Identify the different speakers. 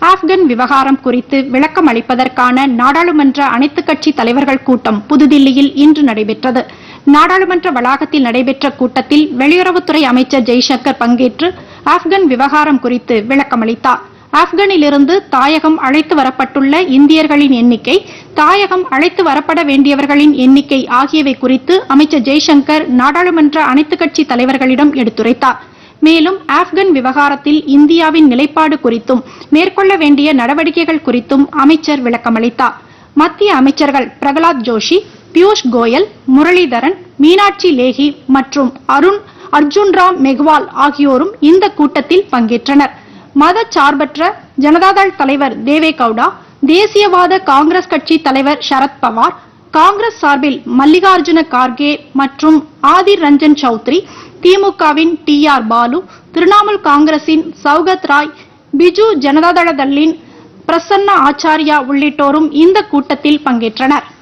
Speaker 1: ஆப்கன் விவகாரம் குறித்து விளக்கம் அளிப்பதற்கான நாடாளுமன்ற அனைத்துக் கட்சி தலைவர்கள் கூட்டம் புதுதில்லியில் இன்று நடைபெற்றது நாடாளுமன்ற வளாகத்தில் நடைபெற்ற கூட்டத்தில் வெளியுறவுத்துறை அமைச்சர் ஜெய்சங்கர் பங்கேற்று ஆப்கன் விவகாரம் குறித்து விளக்கமளித்தார் ஆப்கானிலிருந்து தாயகம் அழைத்து வரப்பட்டுள்ள இந்தியர்களின் எண்ணிக்கை தாயகம் அழைத்து வரப்பட வேண்டியவர்களின் எண்ணிக்கை ஆகியவை குறித்து அமைச்சர் ஜெய்சங்கர் நாடாளுமன்ற அனைத்துக் கட்சி தலைவர்களிடம் எடுத்துரைத்தார் மேலும் ஆப்கன் விவகாரத்தில் இந்தியாவின் நிலைப்பாடு குறித்தும் மேற்கொள்ள வேண்டிய நடவடிக்கைகள் குறித்தும் அமைச்சர் விளக்கமளித்தார் மத்திய அமைச்சர்கள் பிரகலாத் ஜோஷி பியூஷ் கோயல் முரளிதரன் மீனாட்சி லேஹி மற்றும் அருண் அர்ஜுன் ராம் மெக்வால் ஆகியோரும் இந்த கூட்டத்தில் பங்கேற்றனர் மதச்சார்பற்ற ஜனதாதள் தலைவர் தேவே கவுடா தேசியவாத காங்கிரஸ் கட்சி தலைவர் சரத் பவார் காங்கிரஸ் சார்பில் மல்லிகார்ஜுன கார்கே மற்றும் ஆதிர் ரஞ்சன் சௌத்ரி திமுகவின் டி ஆர் பாலு திரிணாமுல் காங்கிரசின் சௌகத் ராய் பிஜு ஜனதாதள தள்ளின் பிரசன்னா ஆச்சாரியா உள்ளிட்டோரும் இந்த கூட்டத்தில் பங்கேற்றனர்